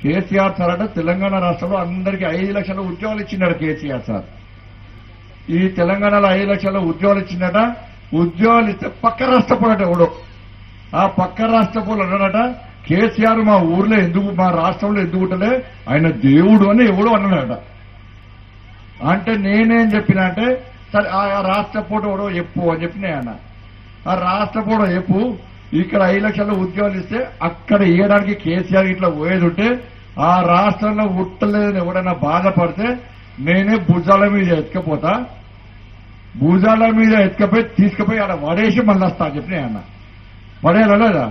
KCR sir అంటే తెలంగాణ రాష్ట్రంలో అందరికీ ఐదు లక్షల ఉద్యోగాలు ఇచ్చినాడు కేసీఆర్ సార్ ఈ తెలంగాణలో ఐదు లక్షల ఉద్యోగాలు ఇచ్చిందట ఉద్యోగాలు ఇస్తే పక్క రాష్ట్రపోడట ఎవడో ఆ పక్క రాష్ట్రపోలు అన్నాడట కేసీఆర్ మా ఊర్లో ఎందుకు మా రాష్ట్రంలో ఎందుకు ఉంటలే ఆయన దేవుడు అని ఎవడో అన్నాడట అంటే నేనేం చెప్పినా అంటే సరే ఆ రాష్ట్రపోటు ఎవడో చెప్పు అని చెప్పిన ఆయన ఆ రాష్ట్రపోడు చెప్పు ఇక్కడ ఐదు లక్షల ఉద్యోగాలు ఇస్తే అక్కడ ఇవ్వడానికి కేసీఆర్ ఇట్లా పోయేది ఉంటే ఆ రాష్ట్రంలో ఉట్టలేదని ఎవడైనా బాధపడితే నేనే భుజాల మీద ఎత్తుకపోతా భుజాల మీద ఎత్తుకపోయి తీసుకుపోయి ఆడ వడేసి మళ్ళీ వస్తా అని చెప్పిన ఆయన పడేయాలా లేదా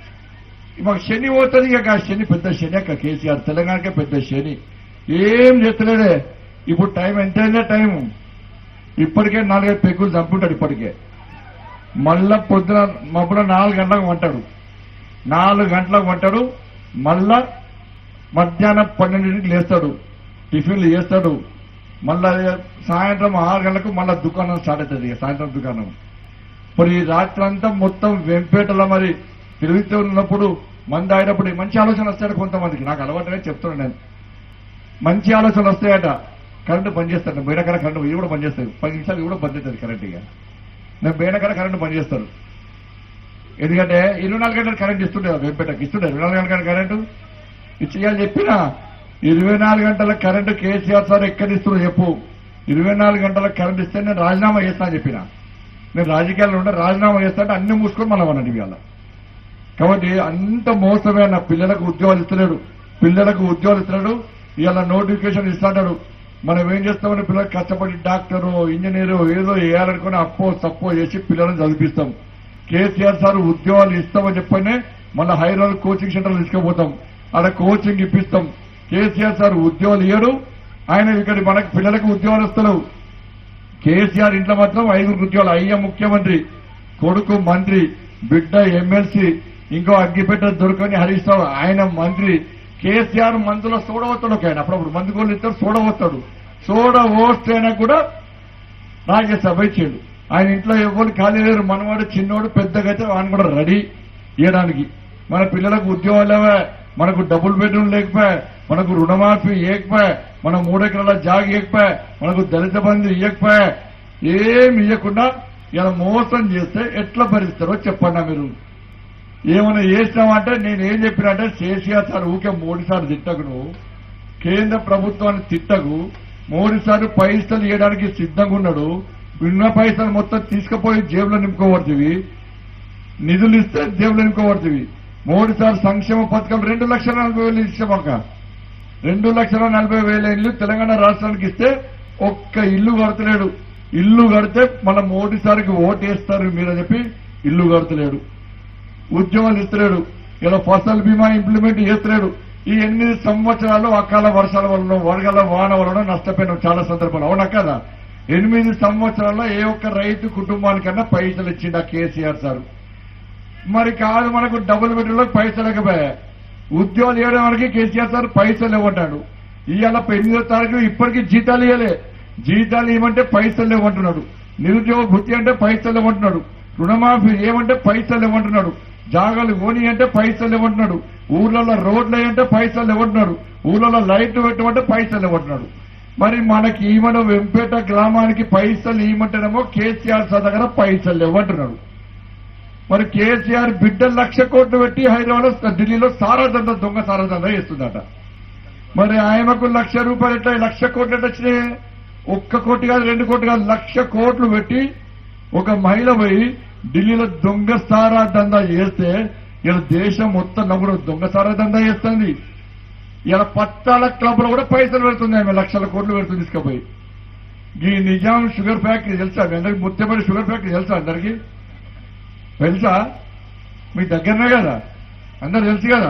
మాకు శని పోతుంది ఇక ఆ శని పెద్ద శని అక్క కేసీఆర్ తెలంగాణకే పెద్ద శని ఏం చేస్తలేదే ఇప్పుడు టైం ఎంతైందే టైం ఇప్పటికే నాలుగైదు పెగ్గులు చంపుంటాడు ఇప్పటికే మళ్ళా పొద్దున మబ్బున నాలుగు గంటలకు వంటాడు నాలుగు గంటలకు వంటాడు మళ్ళా మధ్యాహ్నం పన్నెండింటికి లేస్తాడు టిఫిన్లు చేస్తాడు మళ్ళా సాయంత్రం ఆరు గంటలకు మళ్ళా దుకాణం స్టార్ట్ అవుతుంది ఇక సాయంత్రం దుకాణం మరి ఈ రాత్రంతా మొత్తం వెంపేటలో మరి తిరుగుతూ ఉన్నప్పుడు మంది ఆడినప్పుడు మంచి ఆలోచన వస్తాడు కొంతమందికి నాకు అలవాటుగా చెప్తున్నాను నేను మంచి ఆలోచనలు వస్తాయట కరెంటు పనిచేస్తాడు బయటకర కరెంటు ఇవి కూడా పనిచేస్తాయి పది నిమిషాలు ఇవి కూడా పనిచేస్తుంది కరెంట్ ఇక నేను బయటకర కరెంటు పనిచేస్తాడు ఎందుకంటే ఇరవై నాలుగు గంటలు కరెంట్ ఇస్తుండే వెంపేటకి ఇస్తుండే ఇరవై నాలుగు గంటల కరెంటు ఇచ్చేయాలని చెప్పినా ఇరవై నాలుగు గంటల కరెంటు కేసీఆర్ సార్ ఎక్కడ ఇస్తుందో చెప్పు ఇరవై నాలుగు గంటల కరెంట్ ఇస్తే నేను రాజీనామా చేస్తా అని చెప్పిన నేను రాజకీయాల్లో ఉంటే రాజీనామా చేస్తా అంటే అన్ని మూసుకొని మళ్ళీ అన్నట్టు ఇవాళ కాబట్టి అంత మోసమే నా పిల్లలకు ఉద్యోగాలు ఇస్తున్నాడు పిల్లలకు ఉద్యోగాలు ఇస్తున్నాడు ఇవాళ నోటిఫికేషన్ ఇస్తాడు మనం ఏం చేస్తామని పిల్లలకు కష్టపడి డాక్టరు ఇంజనీరు ఏదో వేయాలనుకుని అప్పో సప్పో చేసి పిల్లలను చదివిస్తాం కేసీఆర్ సార్ ఉద్యోగాలు ఇస్తామని చెప్పనే మళ్ళీ హైదరాబాద్ కోచింగ్ సెంటర్లు తీసుకుపోతాం ఆడ కోచింగ్ ఇప్పిస్తాం కేసీఆర్ సార్ ఉద్యోగాలు ఇయ్యడు ఆయన ఇక్కడ మనకు పిల్లలకు ఉద్యోగాలు ఇస్తలేవు కేసీఆర్ ఇంట్లో మాత్రం ఐదుగురు ఉద్యోగాలు అయ్య ముఖ్యమంత్రి కొడుకు మంత్రి బిడ్డ ఎమ్మెల్సీ ఇంకో అగ్గిపెట్ట దొరకని హరీష్ రావు ఆయన మంత్రి కేసీఆర్ మందులో చూడవస్తాడు ఒక ఆయన అప్పుడప్పుడు మందు గోళ్ళు ఇస్తారు చూడవస్తాడు చూడ ఓస్తేనా కూడా రాజ్యసభ ఇచ్చాడు ఆయన ఇంట్లో ఎవరు ఖాళీ లేరు మనవాడు చిన్నోడు పెద్దగా అయితే ఆయన కూడా రెడీ ఇవ్వడానికి మన పిల్లలకు ఉద్యోగాలవే మనకు డబుల్ బెడ్రూమ్ లేకపోయా మనకు రుణమాఫీ ఇవ్వకపోయా మన మూడెకరాల జాగ్ ఇవ్వకపోయా మనకు దళిత బంధు ఇవ్వకపోయా ఏమి ఇవ్వకుండా ఇలా మోసం చేస్తే ఎట్లా భరిస్తారో చెప్పండి మీరు ఏమైనా చేసినామంటే నేను ఏం చెప్పినంటే కేసీఆర్ సార్ ఊకే మోడీ సార్ తిట్టకు నువ్వు కేంద్ర ప్రభుత్వాన్ని తిట్టకు మోడీ సార్ పైసలు ఇవ్వడానికి సిద్ధంగా ఉన్నాడు ఉన్న పైసలు మొత్తం తీసుకుపోయి జేబులో నింపుకోబడుతుంది నిధులు ఇస్తే జేబులో నింపుకోబడుతుంది మోడీ సార్ సంక్షేమ పథకం రెండు లక్షల నలభై వేలు ఇచ్చామక్క రెండు లక్షల నలభై వేల ఇల్లు తెలంగాణ రాష్ట్రానికి ఇస్తే ఒక్క ఇల్లు కడతలేడు ఇల్లు కడితే మన మోడీ సార్కి ఓటేస్తారు మీరని చెప్పి ఇల్లు కడతలేడు ఉద్యోగాలు ఇస్తలేడు ఇలా ఫసల్ బీమా ఇంప్లిమెంట్ చేస్తలేడు ఈ ఎనిమిది సంవత్సరాలు అకాల వర్షాల వలన వరగల వాన వలన నష్టపోయిన చాలా సందర్భాలు అవునా కదా ఎనిమిది సంవత్సరాల్లో ఏ ఒక్క రైతు కుటుంబానికన్నా పైసలు ఇచ్చిండు ఆ కేసీఆర్ సార్ మరి కాదు మనకు డబుల్ బెడ్రూమ్లో పైసలు లేకపోయా ఉద్యోగాలు ఇవ్వడానికి కేసీఆర్ సార్ పైసలు ఇవ్వటాడు ఇవాళ ఎనిమిదో తారీఖు ఇప్పటికీ జీతాలు ఇవ్వలే జీతాలు ఇవ్వమంటే పైసలు ఇవ్వమంటున్నాడు నిరుద్యోగ భృతి అంటే పైసలు ఇవ్వమంటున్నాడు రుణమాఫీ ఏమంటే పైసలు ఇవ్వమంటున్నాడు జాగాలు ఓని అంటే పైసలు ఇవ్వమంటున్నాడు ఊర్లలో రోడ్లు అంటే పైసలు ఇవ్వమంటున్నాడు ఊర్లలో లైట్లు పెట్టమంటే పైసలు ఇవ్వమంటున్నాడు మరి మనకి ఈమెను వెంపేట గ్రామానికి పైసలు ఇవ్వమంటేనేమో కేసీఆర్ సార్ దగ్గర పైసలు ఇవ్వమంటున్నాడు మరి కేసీఆర్ బిడ్డ లక్ష కోట్లు పెట్టి హైదరాబాద్ లో ఢిల్లీలో సారాదండ దొంగ సారాదండ చేస్తుందట మరి ఆయనకు లక్ష రూపాయలు ఎట్లా లక్ష కోట్లు ఎట్లా వచ్చినాయి ఒక్క కోటి కాదు రెండు కోట్లు కాదు లక్ష కోట్లు పెట్టి ఒక మహిళ పోయి ఢిల్లీలో దొంగ సారా దందా చేస్తే ఇలా దేశం మొత్తం నవ్వుడు దొంగ సారా దందా చేస్తుంది ఇలా పట్టాల క్లబ్ లో కూడా పైసలు పెడుతుంది ఆమె లక్షల కోట్లు పెడుతుంది తీసుకుపోయి ఈ నిజాం షుగర్ ఫ్యాక్టరీ తెలుసా మీ అందరికి ముత్యపల్లి షుగర్ ఫ్యాక్టరీ తెలుసా అందరికి తెలుసా మీ దగ్గరనే కదా అందరు తెలుసు కదా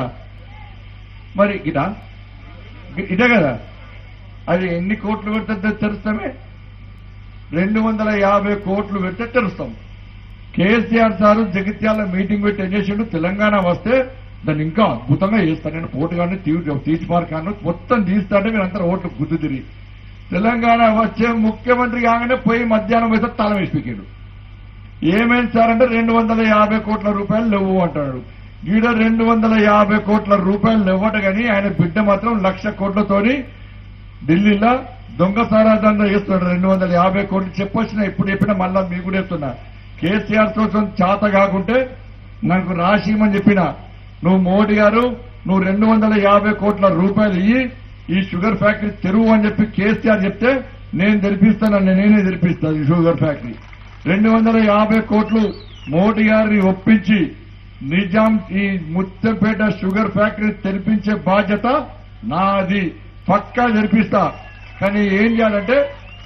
మరి ఇదా ఇదే కదా అది ఎన్ని కోట్లు పెడితే తెరుస్తామే రెండు వందల యాభై కోట్లు పెడితే తెరుస్తాం కేసీఆర్ సారు జగిత్యాల మీటింగ్ పెట్టి ఏం చేసిండు తెలంగాణ వస్తే దాన్ని ఇంకా అద్భుతంగా చేస్తాను నేను పోటుగాన్ని తీసి మార్కాను మొత్తం తీస్తాంటే మీరు అంతా ఓట్లు గుద్దు తిరిగి తెలంగాణ వచ్చే ముఖ్యమంత్రి కాగానే పోయి మధ్యాహ్నం వేస్తే తాళం వేసి పీకాడు ఏమేం సార్ అంటే రెండు వందల యాభై కోట్ల రూపాయలు లేవు అంటాడు ఈడ రెండు వందల యాభై కోట్ల రూపాయలు ఇవ్వట కానీ ఆయన బిడ్డ మాత్రం లక్ష కోట్లతోని ఢిల్లీలో దొంగ సారాధన చేస్తున్నాడు రెండు వందల యాభై కోట్లు చెప్పొచ్చిన ఇప్పుడు చెప్పినా మళ్ళా మీకు కూడా చెప్తున్నా కేసీఆర్ కోసం చేత కాకుంటే నాకు రాసిమని చెప్పిన నువ్వు మోడీ గారు నువ్వు రెండు వందల యాభై కోట్ల రూపాయలు ఇయ్యి ఈ షుగర్ ఫ్యాక్టరీ తెరువు అని చెప్పి కేసీఆర్ చెప్తే నేను తెరిపిస్తానని నేనే తెరిపిస్తాను ఈ షుగర్ ఫ్యాక్టరీ రెండు వందల యాభై కోట్లు మోడీ గారిని ఒప్పించి నిజాం ఈ ముత్తంపేట షుగర్ ఫ్యాక్టరీ తెరిపించే బాధ్యత నాది పక్కా తెరిపిస్తా కానీ ఏం చేయాలంటే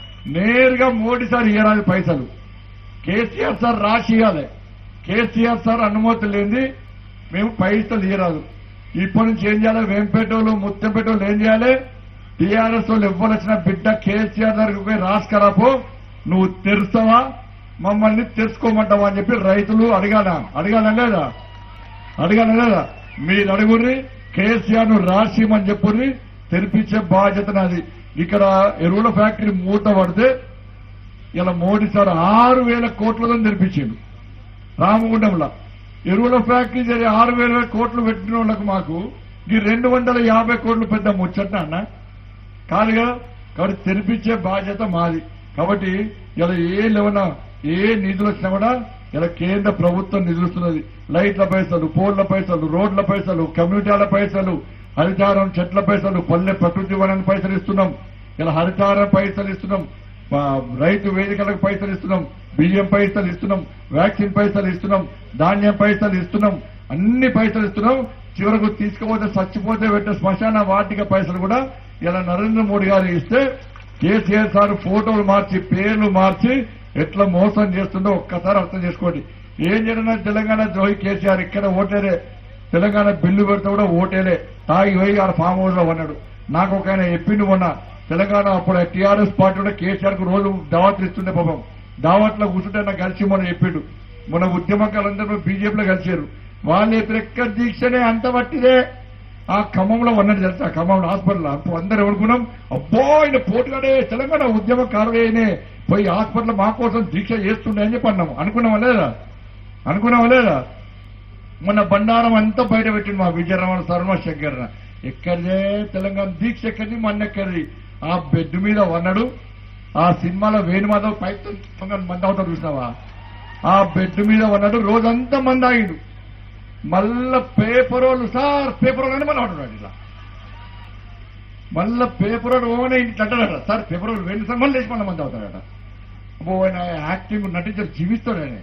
నేరుగా మోడీ సార్ ఇవ్వాలి పైసలు కేసీఆర్ సార్ రాసి ఇవ్వాలి కేసీఆర్ సార్ అనుమతి లేని మేము పైసలు ఇయ్యరాదు ఇప్పటి నుంచి ఏం చేయాలి వేంపేటోళ్ళు ముత్తంపేటోళ్ళు ఏం చేయాలి టీఆర్ఎస్ వాళ్ళు ఇవ్వాల్సిన బిడ్డ కేసీఆర్ దగ్గరికి పోయి రాసుకరాపో నువ్వు తెరుస్తావా మమ్మల్ని తెరుచుకోమంటావా అని చెప్పి రైతులు అడగాల అడగాల లేదా అడగాల లేదా మీరు అడుగుర్రి కేసీఆర్ ను రాసిమని చెప్పుర్రి తెరిపించే బాధ్యత నాది ఇక్కడ ఎరువుల ఫ్యాక్టరీ మూత పడితే ఇలా మోడీ సార్ ఆరు వేల కోట్లతో తెరిపించిండు రామగుండంలో ఎరువుల ఫ్యాక్టరీ జరిగి ఆరు వేల కోట్లు పెట్టిన వాళ్ళకు మాకు ఈ రెండు వందల యాభై కోట్లు పెద్ద ముచ్చట అన్న కాదుగా కాబట్టి తెరిపించే బాధ్యత మాది కాబట్టి ఇలా ఏ లెవెన ఏ నిధులు వచ్చినా కూడా ఇలా కేంద్ర ప్రభుత్వం నిధులుస్తున్నది లైట్ల పైసలు పోళ్ల పైసలు రోడ్ల పైసలు కమ్యూనిటీల పైసలు హరితారం చెట్ల పైసలు పల్లె ప్రకృతి వనానికి పైసలు ఇస్తున్నాం ఇలా హరితారం పైసలు ఇస్తున్నాం ఆ, రైతు వేదికలకు పైసలు ఇస్తున్నాం బియ్యం పైసలు ఇస్తున్నాం వ్యాక్సిన్ పైసలు ఇస్తున్నాం ధాన్యం పైసలు ఇస్తున్నాం అన్ని పైసలు ఇస్తున్నాం చివరకు తీసుకుపోతే చచ్చిపోతే పెట్టే శ్మశాన వాటిక పైసలు కూడా ఇలా నరేంద్ర మోడీ గారు ఇస్తే కేసీఆర్ సార్ ఫోటోలు మార్చి పేర్లు మార్చి ఎట్లా మోసం చేస్తుందో ఒక్కసారి అర్థం చేసుకోండి ఏం చేయడం తెలంగాణ ద్రోహి కేసీఆర్ ఇక్కడ ఓటేలే తెలంగాణ బిల్లు పెడితే కూడా ఓటేలే తాగి పోయి ఆడ ఫామ్ హౌస్ లో ఉన్నాడు నాకు ఒక ఆయన చెప్పిండు మొన్న తెలంగాణ అప్పుడు టీఆర్ఎస్ పార్టీ కూడా కేసీఆర్ కు రోజు దావత్లు ఇస్తుండే పాపం దావట్లో కూర్చుంటే నాకు కలిసి మొన్న చెప్పిండు మన ఉద్యమకాలందరూ బీజేపీలో కలిసారు వాళ్ళు ఎక్కడ దీక్షనే అంత పట్టిదే ఆ ఖమ్మంలో ఉన్నట్టు తెలుసా ఖమ్మం హాస్పిటల్ అప్పుడు అందరు ఎవరుకున్నాం అబ్బో ఆయన పోటుగాడే తెలంగాణ ఉద్యమకారుడేనే పోయి హాస్పిటల్ మా కోసం దీక్ష చేస్తుండే అని చెప్పి అన్నాం అనుకున్నావా లేదా అనుకున్నావా లేదా మొన్న బండారం అంతా బయట పెట్టింది మా విజయరమణ శర్మ శంకర్ ఎక్కడిదే తెలంగాణ దీక్ష ఎక్కడిది మొన్న ఎక్కడిది ఆ బెడ్ మీద వన్నాడు ఆ సినిమాలో వేణుమాధవ్ పైతో మంది అవుతాడు చూసినావా ఆ బెడ్ మీద ఉన్నాడు రోజంతా మంది ఆగిండు మళ్ళా పేపర్ వాళ్ళు సార్ పేపర్ వాళ్ళు అని మళ్ళీ అంటున్నాడు ఇట్లా మళ్ళా పేపర్ వాడు ఓనే ఇంటి అంటాడట సార్ పేపర్ వాళ్ళు వెండి సార్ మళ్ళీ లేచి మళ్ళీ మంది అవుతాడట అబ్బో ఆయన యాక్టింగ్ నటించారు జీవిస్తాడు ఆయన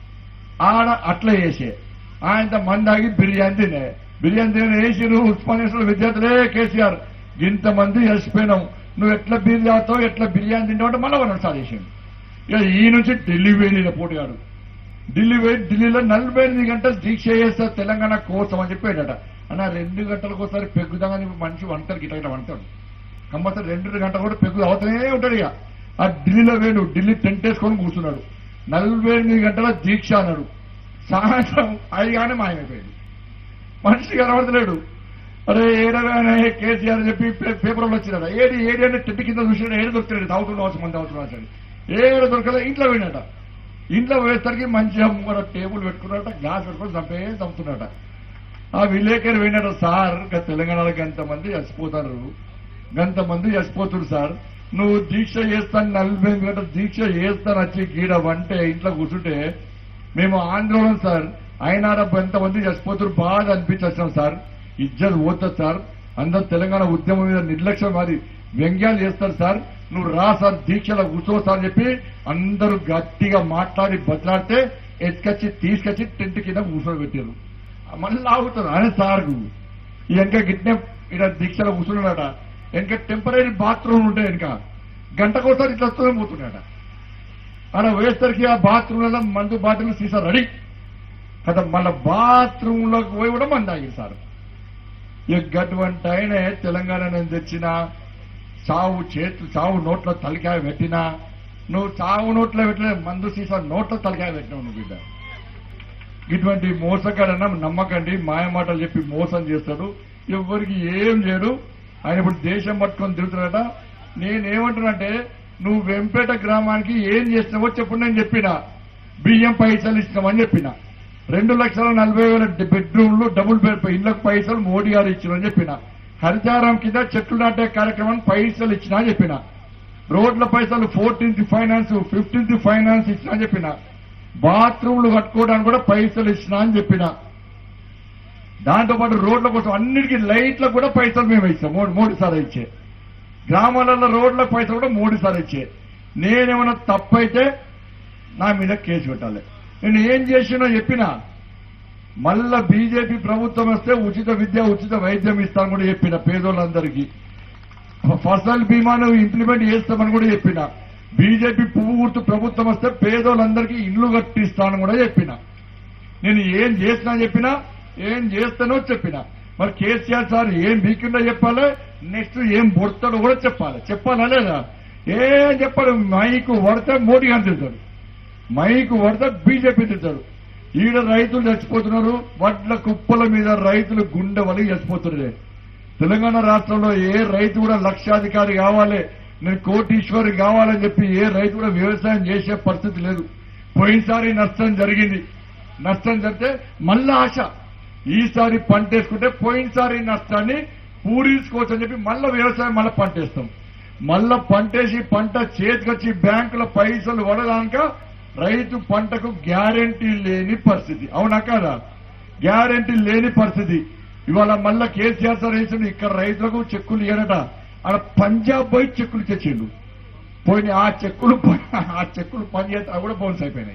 ఆడ అట్లా చేసే ఆయన మంది ఆగి బిర్యానీ తినే బిర్యానీ తినే వేసిరు ఉస్మానియా విద్యార్థులే కేసీఆర్ ఇంతమంది చచ్చిపోయినాం నువ్వు ఎట్లా బిర్యానీ తాగుతావు ఎట్లా బిర్యానీ తింటావు అంటే మళ్ళీ వన్నాడు సార్ చేసిండు ఇక ఈ నుంచి ఢిల్లీ వెళ్ళిన పోటీగాడు ఢిల్లీ పోయి ఢిల్లీలో నలభై ఎనిమిది గంటలు దీక్ష చేస్తా తెలంగాణ కోసం అని చెప్పాడట అన్న రెండు గంటలకు ఒకసారి పెగ్గుదామని మనిషి వంటారు గిట్ట గిట్ట వంటాడు కంపల్సరీ రెండు గంటలు కూడా పెగ్గు అవుతూనే ఉంటాడు ఇక ఆ ఢిల్లీలో వేడు ఢిల్లీ టెంట్ వేసుకొని కూర్చున్నాడు నలభై ఎనిమిది గంటల దీక్ష అన్నాడు సాయంత్రం అదిగానే మాయమైపోయింది మనిషి కనబడతలేడు అరే ఏడగానే కేసీఆర్ చెప్పి పే- పేపర్లో వచ్చినాడు ఏది ఏది అంటే టెంట్ కింద చూసినాడు ఏడు దొరుకుతున్నాడు తాగుతున్న అవసరం మంది అవసరం వచ్చాడు ఏడు దొరకలే ఇంట్లో పోయినట ఇంట్లో పోయేసరికి మంచిగా ముంగర టేబుల్ పెట్టుకున్నట గ్లాస్ పెట్టుకొని చంపే చంపుతున్నట ఆ విలేకరు పోయినట సార్ ఇంకా తెలంగాణలో గంతమంది చచ్చిపోతారు గంతమంది చచ్చిపోతున్నారు సార్ నువ్వు దీక్ష చేస్తాను నలభై ఎనిమిది గంటలు దీక్ష చేస్తాను వచ్చి గీడ వంటే ఇంట్లో కూర్చుంటే మేము ఆందోళన సార్ అయినా ఎంతమంది చచ్చిపోతున్నారు బాగా అనిపించాం సార్ ఇజ్జత్ పోతుంది సార్ అందరు తెలంగాణ ఉద్యమం మీద నిర్లక్ష్యం మాది వ్యంగ్యాలు చేస్తారు సార్ నువ్వు రా సార్ దీక్షలో కూర్చో సార్ అని చెప్పి అందరూ గట్టిగా మాట్లాడి బట్లాడితే ఎత్తుకొచ్చి తీసుకొచ్చి టెంట్ కింద కూర్చోబెట్టారు మళ్ళీ ఆగుతారు అనే సార్ ఈ వెనక గిట్నే ఇక్కడ దీక్షలో కూర్చున్నాడట వెనక టెంపరీ బాత్రూమ్ ఉంటాయి వెనక గంటకోసారి ఇట్లా వస్తూనే పోతున్నాడట ఆడ వేసరికి ఆ బాత్రూమ్లలో మందు బాటిల్ సీసా రెడీ కదా మళ్ళా బాత్రూమ్ లోకి పోయి కూడా మంది ఆగింది సార్ ఎగ్గటువంటి ఆయనే తెలంగాణ నేను తెచ్చిన చావు చేతు చావు నోట్లో తలకాయ పెట్టినా నువ్వు చావు నోట్లో పెట్టలే మందు సీసా నోట్లో తలకాయ పెట్టినావు నువ్వు బిడ్డ ఇటువంటి మోసగాడన్నా నమ్మకండి మాయమాటలు చెప్పి మోసం చేస్తాడు ఎవరికి ఏం చేయడు ఆయన ఇప్పుడు దేశం పట్టుకొని తిరుగుతున్నాడట నేనేమంటున్నానంటే నువ్వు వెంపేట గ్రామానికి ఏం చేసినావో చెప్పు నేను చెప్పిన బియ్యం పైసలు ఇచ్చినామని చెప్పిన రెండు లక్షల నలభై వేల బెడ్రూమ్లు డబుల్ బెడ్ ఇళ్లకు పైసలు మోడీ గారు ఇచ్చినని చెప్పిన హరితారం కింద చెట్లు నాటే కార్యక్రమానికి పైసలు ఇచ్చినా అని చెప్పిన రోడ్ల పైసలు ఫోర్టీన్త్ ఫైనాన్స్ ఫిఫ్టీన్త్ ఫైనాన్స్ ఇచ్చినా అని చెప్పిన బాత్రూమ్లు కట్టుకోవడానికి కూడా పైసలు ఇచ్చినా అని చెప్పిన దాంతో పాటు రోడ్ల కోసం అన్నిటికీ లైట్లకు కూడా పైసలు మేము ఇచ్చాం మూడు మూడు సార్లు ఇచ్చే గ్రామాలలో రోడ్ల పైసలు కూడా మూడు సార్లు ఇచ్చే నేనేమన్నా తప్పైతే నా మీద కేసు పెట్టాలి నేను ఏం చేసినో చెప్పినా మళ్ళా బీజేపీ ప్రభుత్వం వస్తే ఉచిత విద్య ఉచిత వైద్యం ఇస్తాను కూడా చెప్పిన పేదోళ్ళందరికీ ఫసల్ బీమాను ఇంప్లిమెంట్ చేస్తామని కూడా చెప్పిన బీజేపీ పువ్వు గుర్తు ప్రభుత్వం వస్తే పేదోళ్ళందరికీ ఇల్లు కట్టిస్తాను కూడా చెప్పిన నేను ఏం చేసినా చెప్పినా ఏం చేస్తానో చెప్పిన మరి కేసీఆర్ సార్ ఏం బీకిందో చెప్పాలి నెక్స్ట్ ఏం బొడతాడో కూడా చెప్పాలి చెప్పాలా లేదా ఏం చెప్పాలి మైకు పడితే మోడీ గారు తిడతాడు మైకు పడితే బీజేపీ తిడతాడు ఈడ రైతులు చచ్చిపోతున్నారు వడ్ల కుప్పల మీద రైతులు గుండె వలిగి చచ్చిపోతున్నారు తెలంగాణ రాష్ట్రంలో ఏ రైతు కూడా లక్షాధికారి కావాలి నేను కోటీశ్వరి కావాలని చెప్పి ఏ రైతు కూడా వ్యవసాయం చేసే పరిస్థితి లేదు పోయినసారి నష్టం జరిగింది నష్టం జరిగితే మళ్ళా ఆశ ఈసారి పంట వేసుకుంటే పోయినసారి నష్టాన్ని పూరించుకోవచ్చని చెప్పి మళ్ళా వ్యవసాయం మళ్ళా పంట వేస్తాం మళ్ళా పంటేసి పంట చేతికొచ్చి బ్యాంకుల పైసలు పడదాక రైతు పంటకు గ్యారెంటీ లేని పరిస్థితి అవునా కాదా గ్యారెంటీ లేని పరిస్థితి ఇవాళ మళ్ళా కేసీఆర్ సార్ వేసిన ఇక్కడ రైతులకు చెక్కులు ఇవ్వనట ఆడ పంజాబ్ పోయి చెక్కులు తెచ్చిండు పోయిన ఆ చెక్కులు ప- ఆ చెక్కులు పనిచేస్తా కూడా బౌన్స్ అయిపోయినాయి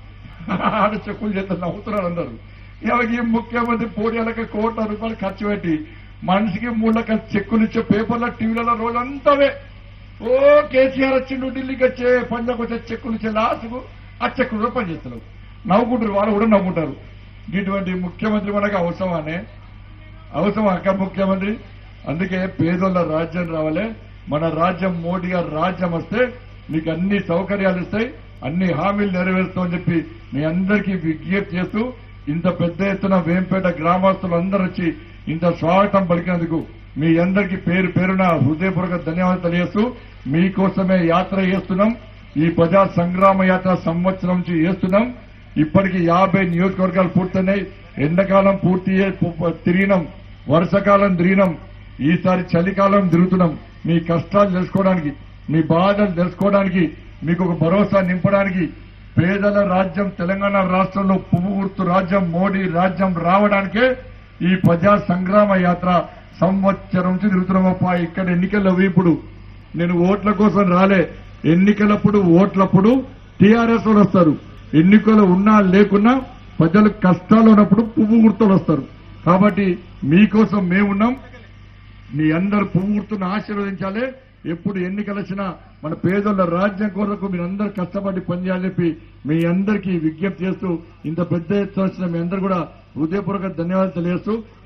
ఆడ చెక్కులు చేస్తే నవ్వుతున్నారు అందరూ ఇవాళ ఈ ముఖ్యమంత్రి పోటీలకి కోట్ల రూపాయలు ఖర్చు పెట్టి మనిషికి మూడు లక్షల చెక్కులు ఇచ్చే పేపర్ల టీవీలలో రోజంతావే ఓ కేసీఆర్ వచ్చిండు ఢిల్లీకి వచ్చే పంజాబ్ వచ్చే చెక్కులు ఇచ్చే లాస్ట్కు ఆ చెక్కులు కూడా పనిచేస్తారు నవ్వుకుంటారు వాళ్ళు కూడా నవ్వుకుంటారు ఇటువంటి ముఖ్యమంత్రి మనకు అవసరమానే అవసరం అక్క ముఖ్యమంత్రి అందుకే పేదోళ్ళ రాజ్యం రావాలి మన రాజ్యం మోడీ గారు రాజ్యం వస్తే మీకు అన్ని సౌకర్యాలు ఇస్తాయి అన్ని హామీలు నెరవేరుస్తామని చెప్పి మీ అందరికీ విజ్ఞప్తి చేస్తూ ఇంత పెద్ద ఎత్తున వేంపేట గ్రామస్తులు అందరూ వచ్చి ఇంత స్వాగతం పలికినందుకు మీ అందరికీ పేరు పేరున హృదయపూర్వక ధన్యవాదాలు తెలియజేస్తూ మీకోసమే యాత్ర చేస్తున్నాం ఈ ప్రజా సంగ్రామ యాత్ర సంవత్సరం నుంచి చేస్తున్నాం ఇప్పటికి యాభై నియోజకవర్గాలు పూర్తయినాయి ఎండాకాలం పూర్తి చే- పు- తిరిగినాం వర్షాకాలం తిరిగినాం ఈసారి చలికాలం తిరుగుతున్నాం మీ కష్టాలు తెలుసుకోవడానికి మీ బాధలు తెలుసుకోవడానికి మీకు ఒక భరోసా నింపడానికి పేదల రాజ్యం తెలంగాణ రాష్ట్రంలో పువ్వు గుర్తు రాజ్యం మోడీ రాజ్యం రావడానికే ఈ ప్రజా సంగ్రామ యాత్ర సంవత్సరం నుంచి తిరుగుతున్నామప్ప ఇక్కడ ఎన్నికల్లో ఇప్పుడు నేను ఓట్ల కోసం రాలే ఎన్నికలప్పుడు ఓట్లప్పుడు టీఆర్ఎస్ వాళ్ళు వస్తారు ఎన్నికలు ఉన్నా లేకున్నా ప్రజలు కష్టాలు ఉన్నప్పుడు పువ్వు గుర్తులు వస్తారు కాబట్టి మీకోసం మేమున్నాం మీ అందరు పువ్వు గుర్తును ఆశీర్వదించాలి ఎప్పుడు ఎన్నికలు వచ్చినా మన పేదోళ్ళ రాజ్యం కొరకు మీరందరూ కష్టపడి పనిచేయాలని చెప్పి మీ అందరికీ విజ్ఞప్తి చేస్తూ ఇంత పెద్ద ఎత్తున వచ్చిన మీ అందరూ కూడా హృదయపూర్వక ధన్యవాదాలు తెలియజేస్తూ